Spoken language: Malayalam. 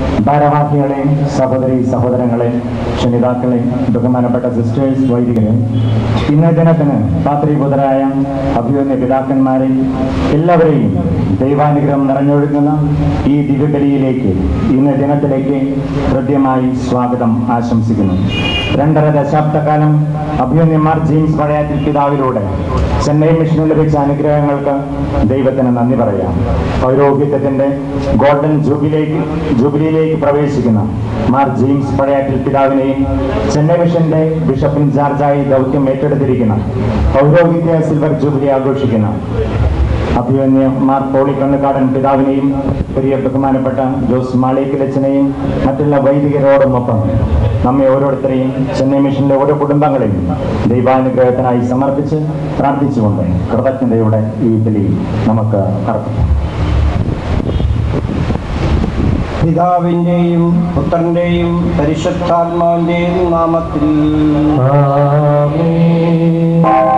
ഭാരവാഹികളെ സഹോദരി സഹോദരങ്ങളെ ക്ഷണിതാക്കളെ ബഹുമാനപ്പെട്ട സിസ്റ്റേഴ്സ് വൈദികരെ ഇന്ന ദിനത്തിന് പാത്രീപുതരായ അഭിമന്യ പിതാക്കന്മാരെ എല്ലാവരെയും ദൈവാനുഗ്രഹം നിറഞ്ഞൊഴുകുന്ന ഈ ദിവ്യബലിയിലേക്ക് ഇന്ന ദിനത്തിലേക്ക് ഹൃദ്യമായി സ്വാഗതം ആശംസിക്കുന്നു രണ്ടര ദശാബ്ദക്കാലം അഭിമന്യന്മാർ ജെയിംസ് പഴയാറ്റിൽ പിതാവിലൂടെ ചെന്നൈ മിഷനിൽ ലഭിച്ച അനുഗ്രഹങ്ങൾക്ക് ദൈവത്തിന് നന്ദി പറയാം പൗരോഹിത്യത്തിന്റെ ഗോൾഡൻ ജൂബിലേക്ക് ജൂബിലിയിലേക്ക് പ്രവേശിക്കുന്ന മാർ ജെയിംസ് പഴയാറ്റിൽ പിതാവിനെയും ചെന്നൈ മിഷന്റെ ബിഷപ്പ് ഇൻചാർജായി ദൗത്യം ഏറ്റെടുത്തിരിക്കുന്ന പൗരോഹിത്യ സിൽവർ ജൂബിലി ആഘോഷിക്കുന്ന അഭിമന്യ മാർ പോളി കണ്ണുകാടൻ പിതാവിനെയും പ്രിയ ബഹുമാനപ്പെട്ട ജോസ് മാളിക്കലച്ചനെയും മറ്റുള്ള വൈദികരോടുമൊപ്പം നമ്മെ ഓരോരുത്തരെയും ചെന്നൈ മിഷന്റെ ഓരോ കുടുംബങ്ങളെയും ദൈവാനുഗ്രഹത്തിനായി സമർപ്പിച്ച് പ്രാർത്ഥിച്ചുകൊണ്ട് കൃതജ്ഞതയുടെ ഈ ബലി നമുക്ക് അർപ്പിക്കാം പിതാവിന്റെയും പുത്രന്റെയും പരിശുദ്ധാത്മാവിന്റെയും നാമത്തിൽ ആമേൻ.